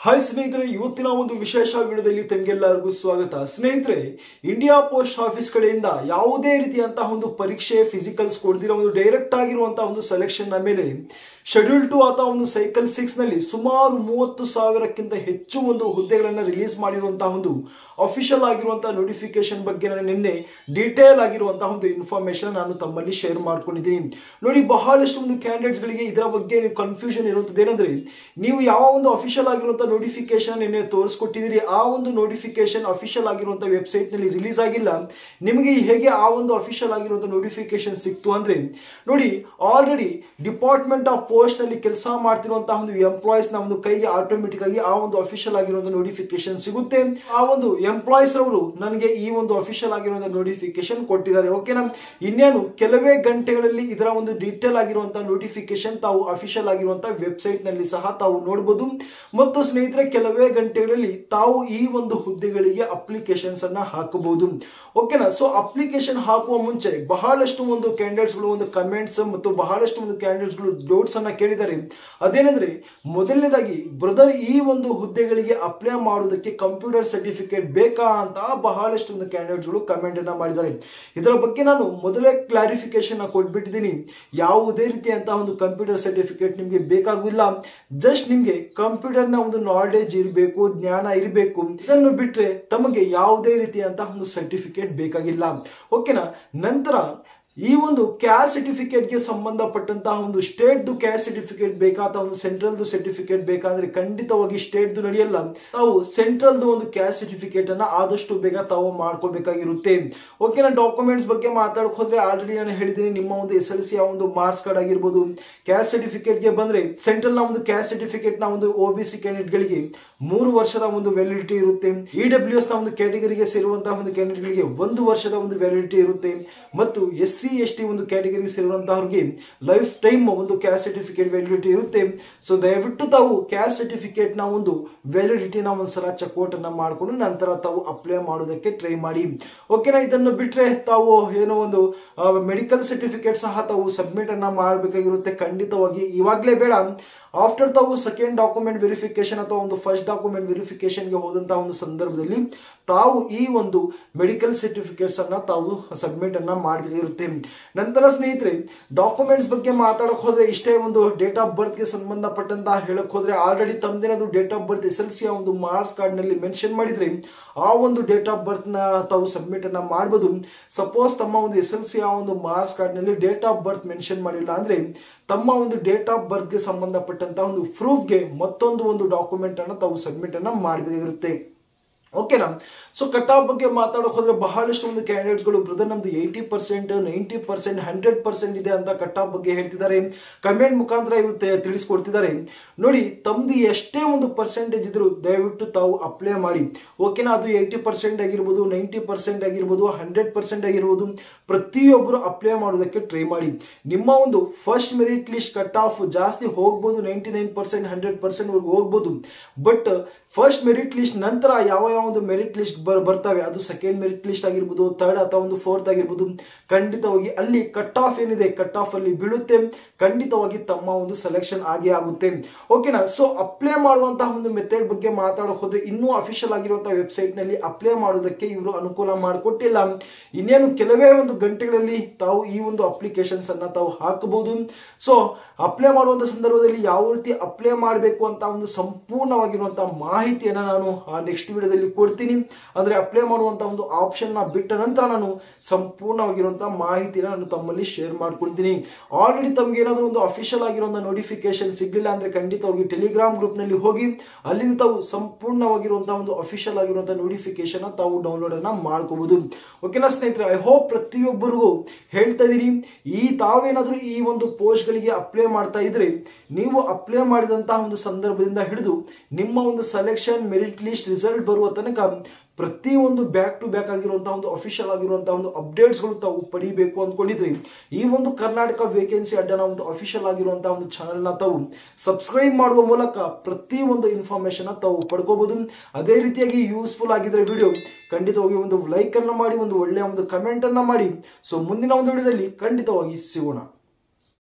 hi ಸ್ನೇಹಿತರೆ ಇವತ್ತಿನ ಒಂದು ವಿಶೇಷ ವಿಡಿಯೋದಲ್ಲಿ ತಮಗೆಲ್ಲರಿಗೂ ಸ್ವಾಗತ ಸ್ನೇಹಿತರೆ ಇಂಡಿಯಾ ಪೋಸ್ಟ್ ಆಫೀಸ್ ಕಡೆಯಿಂದ ಯಾವುದೇ ರೀತಿಯಂತಹ ಒಂದು ಪರೀಕ್ಷೆ ಫಿಸಿಕಲ್ಸ್ ಕೊಡ್ದಿರೋ ಒಂದು ಡೈರೆಕ್ಟ್ ಆಗಿರುವಂತಹ ಒಂದು ಸೆಲೆಕ್ಷನ್ ನ ಮೇಲೆ ಶೆಡ್ಯೂಲ್ ಟು ಅಥವಾ ಒಂದು ಸೈಕಲ್ ಸಿಕ್ಸ್ ನಲ್ಲಿ ಸುಮಾರು ಮೂವತ್ತು ಸಾವಿರಕ್ಕಿಂತ ಹೆಚ್ಚು ಒಂದು ಹುದ್ದೆಗಳನ್ನು ರಿಲೀಸ್ ಮಾಡಿರುವಂತಹ ಒಂದು ಅಫಿಷಿಯಲ್ ಆಗಿರುವಂತಹ ನೋಟಿಫಿಕೇಶನ್ ಬಗ್ಗೆ ನಾನು ನಿನ್ನೆ ಡೀಟೇಲ್ ಆಗಿರುವಂತಹ ಒಂದು ಇನ್ಫಾರ್ಮೇಶನ್ ನಾನು ತಮ್ಮಲ್ಲಿ ಶೇರ್ ಮಾಡ್ಕೊಂಡಿದ್ದೀನಿ ನೋಡಿ ಬಹಳಷ್ಟು ಒಂದು ಕ್ಯಾಂಡಿಡೇಟ್ಸ್ ಗಳಿಗೆ ಇದರ ಬಗ್ಗೆ ಕನ್ಫ್ಯೂಷನ್ ಇರುತ್ತದೆ ಏನಂದ್ರೆ ನೀವು ಯಾವ ಒಂದು ಅಫಿಷಿಯಲ್ ಆಗಿರುವಂತಹ ನೋಟಿಫಿಕೇಶನ್ ನಿನ್ನೆ ತೋರಿಸ್ಕೊಟ್ಟಿದ್ದೀರಿ ಆ ಒಂದು ನೋಟಿಫಿಕೇಶನ್ ಅಫಿಷಿಯಲ್ ಆಗಿರುವಂತಹ ವೆಬ್ಸೈಟ್ ನಲ್ಲಿ ರಿಲೀಸ್ ಆಗಿಲ್ಲ ನಿಮಗೆ ಹೇಗೆ ಆ ಒಂದು ಅಫಿಷಿಯಲ್ ಆಗಿರುವಂತಹ ನೋಟಿಫಿಕೇಶನ್ ಸಿಕ್ತು ಅಂದ್ರೆ ನೋಡಿ ಆಲ್ರೆಡಿ ಡಿಪಾರ್ಟ್ಮೆಂಟ್ ಆಫ್ ಪೋಸ್ಟ್ ನಲ್ಲಿ ಕೆಲಸ ಮಾಡ್ತಿರುವಂತಹ ಒಂದು ಎಂಪ್ಲಾಯೀಸ್ ನ ಒಂದು ಕೈಗೆ ಆಟೋಮೆಟಿಕ್ ಆಗಿ ಆ ಒಂದು ಅಫಿಷಿಯಲ್ ಆಗಿರುವಂತಹ ನೋಟಿಫಿಕೇಶನ್ ಸಿಗುತ್ತೆ ಆ ಒಂದು ಎಂಪ್ಲಾಯೀಸ್ ರವರು ನನಗೆ ಈ ಒಂದು ಅಫಿಷಿಯಲ್ ಆಗಿರುವಂತಹ ನೋಟಿಫಿಕೇಶನ್ ಕೊಟ್ಟಿದ್ದಾರೆ ಓಕೆನಾ ಇನ್ನೇನು ಕೆಲವೇ ಗಂಟೆಗಳಲ್ಲಿ ಇದರ ಒಂದು ಡೀಟೇಲ್ ಆಗಿರುವಂತಹ ನೋಟಿಫಿಕೇಶನ್ ತಾವು ಅಫಿಷಿಯಲ್ ಆಗಿರುವಂತಹ ವೆಬ್ಸೈಟ್ ನಲ್ಲಿ ಸಹ ತಾವು ನೋಡಬಹುದು ಮತ್ತು ಸ್ನೇಹಿತರೆ ಕೆಲವೇ ಗಂಟೆಗಳಲ್ಲಿ ತಾವು ಈ ಒಂದು ಹುದ್ದೆಗಳಿಗೆ ಅಪ್ಲಿಕೇಶನ್ಸ್ ಅನ್ನ ಹಾಕಬಹುದು ಓಕೆನಾ ಸೊ ಅಪ್ಲಿಕೇಶನ್ ಹಾಕುವ ಮುಂಚೆ ಬಹಳಷ್ಟು ಒಂದು ಕ್ಯಾಂಡಿಡೇಟ್ಸ್ ಗಳು ಒಂದು ಕಮೆಂಟ್ಸ್ ಮತ್ತು ಬಹಳಷ್ಟು ಒಂದು ಕ್ಯಾಂಡಿಡೇಟ್ಸ್ ಗಳು ಡೌಟ್ಸ್ ಅನ್ನ ಕೇಳಿದ್ದಾರೆ ಅದೇನೆಂದ್ರೆ ಮೊದಲನೇದಾಗಿ ಬ್ರದರ್ ಈ ಒಂದು ಹುದ್ದೆಗಳಿಗೆ ಅಪ್ಲೈ ಮಾಡುವುದಕ್ಕೆ ಕಂಪ್ಯೂಟರ್ ಸರ್ಟಿಫಿಕೇಟ್ ಬೇಕಾ ಅಂತ ಬಹಳಷ್ಟು ಒಂದು ಕ್ಯಾಂಡಿಡೇಟ್ಸ್ ಗಳು ಕಮೆಂಟ್ ಅನ್ನ ಮಾಡಿದ್ದಾರೆ ಇದರ ಬಗ್ಗೆ ನಾನು ಮೊದಲೇ ಕ್ಲಾರಿಫಿಕೇಶನ್ ಕೊಟ್ಬಿಟ್ಟಿದ್ದೀನಿ ಯಾವುದೇ ರೀತಿಯಂತಹ ಒಂದು ಕಂಪ್ಯೂಟರ್ ಸರ್ಟಿಫಿಕೇಟ್ ನಿಮಗೆ ಬೇಕಾಗುವುದಿಲ್ಲ ಜಸ್ಟ್ ನಿಮಗೆ ಕಂಪ್ಯೂಟರ್ ನ ಒಂದು ನಾಲೆಡ್ಜ್ ಇರಬೇಕು ಜ್ಞಾನ ಇರಬೇಕು ಇದನ್ನು ಬಿಟ್ರೆ ತಮಗೆ ಯಾವುದೇ ರೀತಿಯಂತಹ ಒಂದು ಸರ್ಟಿಫಿಕೇಟ್ ಬೇಕಾಗಿಲ್ಲ ಓಕೆನಾ ನಂತರ ಈ ಒಂದು ಕ್ಯಾಸ್ಟ್ ಸರ್ಟಿಫಿಕೇಟ್ಗೆ ಸಂಬಂಧಪಟ್ಟಂತಹ ಒಂದು ಸ್ಟೇಟ್ದು ಕ್ಯಾಸ್ಟ್ ಸರ್ಟಿಫಿಕೇಟ್ ಬೇಕಾದ ಒಂದು ಸೆಂಟ್ರಲ್ದು ಸರ್ಟಿಫಿಕೇಟ್ ಬೇಕಾದ್ರೆ ಖಂಡಿತವಾಗಿ ಸ್ಟೇಟ್ದು ನಡೆಯಲ್ಲ ತಾವು ಸೆಂಟ್ರಲ್ದು ಒಂದು ಕ್ಯಾಸ್ಟ್ ಸರ್ಟಿಫಿಕೇಟ್ ಅನ್ನ ಆದಷ್ಟು ಬೇಗ ತಾವು ಮಾಡ್ಕೋಬೇಕಾಗಿರುತ್ತೆ ಓಕೆನಾ ಡಾಕ್ಯುಮೆಂಟ್ಸ್ ಬಗ್ಗೆ ಮಾತಾಡಕ್ ಹೋದ್ರೆ ಆಲ್ರೆಡಿ ನಾನು ಹೇಳಿದ್ದೀನಿ ನಿಮ್ಮ ಒಂದು ಎಸ್ ಎಲ್ ಸಿ ಒಂದು ಮಾರ್ಕ್ಸ್ ಕಾರ್ಡ್ ಆಗಿರ್ಬೋದು ಕ್ಯಾಸ್ಟ್ ಸರ್ಟಿಫಿಕೇಟ್ಗೆ ಬಂದ್ರೆ ಸೆಂಟ್ರಲ್ ನ ಒಂದು ಕ್ಯಾಸ್ಟ್ ಸರ್ಟಿಫಿಕೇಟ್ ನ ಒಂದು ಒ ಬಿ ಸಿ ಗಳಿಗೆ ಮೂರು ವರ್ಷದ ಒಂದು ವ್ಯಾಲಿಡಿಟಿ ಇರುತ್ತೆ ಇ ಡಬ್ಲ್ಯೂ ಎಸ್ ನ ಒಂದು ಕ್ಯಾಟಗರಿಗೆ ಸೇರುವಂತಹ ಒಂದು ಕ್ಯಾಂಡಿಡೇಟ್ಗಳಿಗೆ ಒಂದು ವರ್ಷದ ಒಂದು ವ್ಯಾಲಿಡಿಟಿ ಇರುತ್ತೆ ಮತ್ತು ಎಸ್ ಸಿ ಎಸ್ ಟಿ ಒಂದು ಕ್ಯಾಟಗರಿಗೆ ಸೇರುವಂತಹವ್ರಿಗೆ ಲೈಫ್ ಟೈಮ್ ಒಂದು ಕ್ಯಾಸ್ಟ್ ಸರ್ಟಿಫಿಕೇಟ್ ವ್ಯಾಲಿಡಿಟಿ ಇರುತ್ತೆ ಸೊ ದಯವಿಟ್ಟು ತಾವು ಕ್ಯಾಸ್ಟ್ ಸರ್ಟಿಫಿಕೇಟ್ ನ ಒಂದು ವ್ಯಾಲಿಡಿಟಿನ ಒಂದ್ಸಲ ಚೆಕ್ಔಟ್ ಅನ್ನ ಮಾಡಿಕೊಂಡು ನಂತರ ತಾವು ಅಪ್ಲೈ ಮಾಡೋದಕ್ಕೆ ಟ್ರೈ ಮಾಡಿ ಓಕೆನಾ ಇದನ್ನು ಬಿಟ್ರೆ ತಾವು ಏನೋ ಒಂದು ಮೆಡಿಕಲ್ ಸರ್ಟಿಫಿಕೇಟ್ ಸಹ ತಾವು ಸಬ್ಮಿಟ್ ಅನ್ನ ಮಾಡಬೇಕಾಗಿರುತ್ತೆ ಖಂಡಿತವಾಗಿ ಇವಾಗಲೇ ಬೇಡ ಆಫ್ಟರ್ ತಾವು ಸೆಕೆಂಡ್ ಡಾಕ್ಯುಮೆಂಟ್ ವೆರಿಫಿಕೇಶನ್ ಅಥವಾ ಒಂದು ಫಸ್ಟ್ ಡಾಕ್ಯುಮೆಂಟ್ ವೆರಿಫಿಕೇಶನ್ಗೆ ಹೋದಂತಹ ಒಂದು ಸಂದರ್ಭದಲ್ಲಿ ತಾವು ಈ ಒಂದು ಮೆಡಿಕಲ್ ಸರ್ಟಿಫಿಕೇಟ್ಸ್ ಅನ್ನ ತಾವು ಸಬ್ಮಿಟ್ ಅನ್ನ ಮಾಡಬೇಕಾಗಿರುತ್ತೆ ನಂತರ ಸ್ನೇಹಿತರೆ ಡಾಕ್ಯುಮೆಂಟ್ಸ್ ಬಗ್ಗೆ ಮಾತಾಡಕ್ ಹೋದ್ರೆ ಇಷ್ಟೇ ಒಂದು ಡೇಟ್ ಆಫ್ ಬರ್ತ್ ಗೆ ಸಂಬಂಧಪಟ್ಟಂತಹ ಹೇಳಕ್ ಹೋದ್ರೆ ಆಲ್ರೆಡಿ ತಮ್ದೇನದು date of birth S L C ಒಂದು ಮಾರ್ಕ್ಸ್ ಕಾರ್ಡ್ ನಲ್ಲಿ ಮೆನ್ಷನ್ ಮಾಡಿದ್ರೆ ಆ ಒಂದು ಡೇಟ್ ಆಫ್ ಬರ್ತ್ ನ ತಾವು ಸಬ್ಮಿಟ್ ಅನ್ನ ಮಾಡಬಹುದು ಸಪೋಸ್ ತಮ್ಮ ಒಂದು ಎಸ್ ಎಲ್ ಸಿ ಆ ಒಂದು ಮಾರ್ಕ್ಸ್ ಕಾರ್ಡ್ ನಲ್ಲಿ ಡೇಟ್ ಆಫ್ ಬರ್ತ್ ಮೆನ್ಷನ್ ಮಾಡಿಲ್ಲ ಅಂದ್ರೆ ತಮ್ಮ ಒಂದು ಡೇಟ್ ಆಫ್ ಬರ್ತ್ ಗೆ ಸಂಬಂಧಪಟ್ಟಂತಹ ಒಂದು ಪ್ರೂಫ್ಗೆ ಮತ್ತೊಂದು ಒಂದು ಡಾಕ್ಯುಮೆಂಟ್ ಅನ್ನ ತಾವು ಸಬ್ಮಿಟ್ ಅನ್ನ ಮಾಡಬೇಕಾಗಿರುತ್ತೆ ಓಕೆನಾ ಸೊ ಕಟ್ ಆಫ್ ಬಗ್ಗೆ ಮಾತಾಡೋಕೆ ಹೋದ್ರೆ ಬಹಳಷ್ಟು ಒಂದು ಕ್ಯಾಂಡಿಡೇಟ್ಸ್ಗಳು ಬ್ರದರ್ ನಮ್ದು eighty percent ninety percent hundred percent ಇದೆ ಅಂತ ಕಟ್ ಆಫ್ ಬಗ್ಗೆ ಹೇಳ್ತಿದ್ದಾರೆ ಕಮೆಂಟ್ ಮುಖಾಂತರ ಇವರು ತಿಳಿಸ್ಕೊಡ್ತಿದ್ದಾರೆ ನೋಡಿ ತಮ್ದು ಎಷ್ಟೇ ಒಂದು ಪರ್ಸೆಂಟೇಜ್ ಇದ್ರು ದಯವಿಟ್ಟು ತಾವು ಅಪ್ಲೈ ಮಾಡಿ ಓಕೆನಾ ಅದು ಏಯ್ಟಿ ಪರ್ಸೆಂಟ್ ಆಗಿರ್ಬೋದು ನೈಂಟಿ ಪರ್ಸೆಂಟ್ ಆಗಿರ್ಬೋದು ಹಂಡ್ರೆಡ್ ಪರ್ಸೆಂಟ್ ಆಗಿರ್ಬೋದು ಪ್ರತಿಯೊಬ್ಬರು ಅಪ್ಲೈ ಮಾಡೋದಕ್ಕೆ ಟ್ರೈ ಮಾಡಿ ನಿಮ್ಮ ಒಂದು first merit list cut off ಜಾಸ್ತಿ ಹೋಗ್ಬೋದು ninety nine percent hundred percent ವರ್ಗು ಹೋಗ್ಬೋದು ಬಟ್ ಫಸ್ಟ್ ಮೆರಿಟ್ ಲಿಸ್ಟ್ ನಂತರ ಯಾವ ಯಾವ ಒಂದು ಮೆರಿಟ್ ಲಿಸ್ಟ್ ಬರ್ ಬರ್ತವೆ ಅದು ಸೆಕೆಂಡ್ ಮೆರಿಟ್ ಲಿಸ್ಟ್ ಆಗಿರ್ಬೋದು ಥರ್ಡ್ ಅಥವಾ ಒಂದು ಫೋರ್ತ್ ಆಗಿರ್ಬೋದು ಖಂಡಿತವಾಗಿ ಅಲ್ಲಿ ಕಟ್ ಆಫ್ ಏನಿದೆ ಕಟ್ ಆಫ್ ಅಲ್ಲಿ ಬೀಳುತ್ತೆ ಖಂಡಿತವಾಗಿ ತಮ್ಮ ಒಂದು ಸೆಲೆಕ್ಷನ್ ಆಗೇ ಆಗುತ್ತೆ ಓಕೆನಾ ಸೊ ಅಪ್ಲೈ ಮಾಡುವಂತಹ ಒಂದು ಮೆಥಡ್ ಬಗ್ಗೆ ಮಾತಾಡೋಕೆ ಹೋದ್ರೆ ಇನ್ನೂ ಅಫಿಷಿಯಲ್ ಆಗಿರುವಂತಹ ವೆಬ್ಸೈಟ್ ನಲ್ಲಿ ಅಪ್ಲೈ ಮಾಡೋದಕ್ಕೆ ಇವರು ಅನುಕೂಲ ಮಾಡಿಕೊಟ್ಟಿಲ್ಲ ಇನ್ನೇನು ಕೆಲವೇ ಒಂದು ಗಂಟೆಗಳಲ್ಲಿ ತಾವು ಈ ಒಂದು ಅಪ್ಲಿಕೇಶನ್ಸ್ ಅನ್ನ ತಾವು ಹಾಕಬಹುದು ಸೊ ಅಪ್ಲೈ ಮಾಡುವಂತ ಸಂದರ್ಭದಲ್ಲಿ ಯಾವ ರೀತಿ ಅಪ್ಲೈ ಮಾಡಬೇಕು ಅಂತ ಒಂದು ಸಂಪೂರ್ಣವಾಗಿರುವಂತಹ ಮಾಹಿತಿಯನ್ನ ನಾನು ಆ ನೆಕ್ಸ್ಟ್ ವಿಡಿಯೋದಲ್ಲಿ ಕೊಡ್ತೀನಿ ಅಂದ್ರೆ ಅಪ್ಲೈ ಮಾಡುವಂತ ಒಂದು ಆಪ್ಷನ್ ನ ಬಿಟ್ಟ ನಂತರ ನಾನು ಸಂಪೂರ್ಣವಾಗಿರುವಂತಹ ಮಾಹಿತಿನ ನಾನು ತಮ್ಮಲ್ಲಿ ಶೇರ್ ಮಾಡ್ಕೊಳ್ತೀನಿ ಆಲ್ರೆಡಿ ತಮ್ಗೆ ಏನಾದರೂ ಒಂದು ಅಫಿಷಿಯಲ್ ಆಗಿರುವಂತಹ ನೋಟಿಫಿಕೇಶನ್ ಸಿಗ್ಲಿಲ್ಲ ಅಂದ್ರೆ ಖಂಡಿತವಾಗಿ ಟೆಲಿಗ್ರಾಮ್ ಗ್ರೂಪ್ ನಲ್ಲಿ ಹೋಗಿ ಅಲ್ಲಿಂದ ತಾವು ಸಂಪೂರ್ಣವಾಗಿರುವಂತಹ ಒಂದು ಅಫಿಷಿಯಲ್ ಆಗಿರುವಂತಹ ನೋಟಿಫಿಕೇಶನ್ ತಾವು ಡೌನ್ಲೋಡ್ ಅನ್ನ ಮಾಡ್ಕೋಬಹುದು ಓಕೆನಾ ಸ್ನೇಹಿತರೆ ಐ ಹೋಪ್ ಪ್ರತಿಯೊಬ್ಬರಿಗೂ ಹೇಳ್ತಾ ಇದೀನಿ ಈ ತಾವೇನಾದ್ರೂ ಈ ಒಂದು ಪೋಸ್ಟ್ ಗಳಿಗೆ ಅಪ್ಲೈ ಮಾಡ್ತಾ ಇದ್ರೆ ನೀವು ಅಪ್ಲೈ ಮಾಡಿದಂತಹ ಒಂದು ಸಂದರ್ಭದಿಂದ ಹಿಡಿದು ನಿಮ್ಮ ಒಂದು ಸೆಲೆಕ್ಷನ್ ಮೆರಿಟ್ ಲಿಸ್ಟ್ ರಿಸಲ್ಟ್ ಬರುವ ತನಕ ಪ್ರತಿಯೊಂದು ಬ್ಯಾಕ್ ಟು ಬ್ಯಾಕ್ ಆಗಿರುವಂತಹ ಒಂದು ಅಫಿಷಿಯಲ್ ಆಗಿರುವಂತಹ ಒಂದು ಅಪ್ಡೇಟ್ಸ್ಗಳು ತಾವು ಪಡಿಬೇಕು ಅಂದ್ಕೊಂಡಿದ್ರಿ ಈ ಒಂದು ಕರ್ನಾಟಕ ವೇಕೆನ್ಸಿ ಅಡ್ಡನ ಒಂದು ಅಫಿಷಿಯಲ್ ಆಗಿರುವಂತಹ ಒಂದು ಚಾನೆಲ್ನ ತಾವು ಸಬ್ಸ್ಕ್ರೈಬ್ ಮಾಡುವ ಮೂಲಕ ಪ್ರತಿ ಒಂದು ಇನ್ಫಾರ್ಮೇಶನ್ ತಾವು ಪಡ್ಕೋಬಹುದು ಅದೇ ರೀತಿಯಾಗಿ ಯೂಸ್ಫುಲ್ ಆಗಿದ್ರೆ ವಿಡಿಯೋ ಖಂಡಿತವಾಗಿ ಒಂದು ಲೈಕ್ ಅನ್ನ ಮಾಡಿ ಒಂದು ಒಳ್ಳೆಯ ಒಂದು ಕಮೆಂಟ್ ಅನ್ನ ಮಾಡಿ ಸೊ ಮುಂದಿನ ಒಂದು ವಿಡಿಯೋದಲ್ಲಿ ಖಂಡಿತವಾಗಿ ಸಿಗೋಣ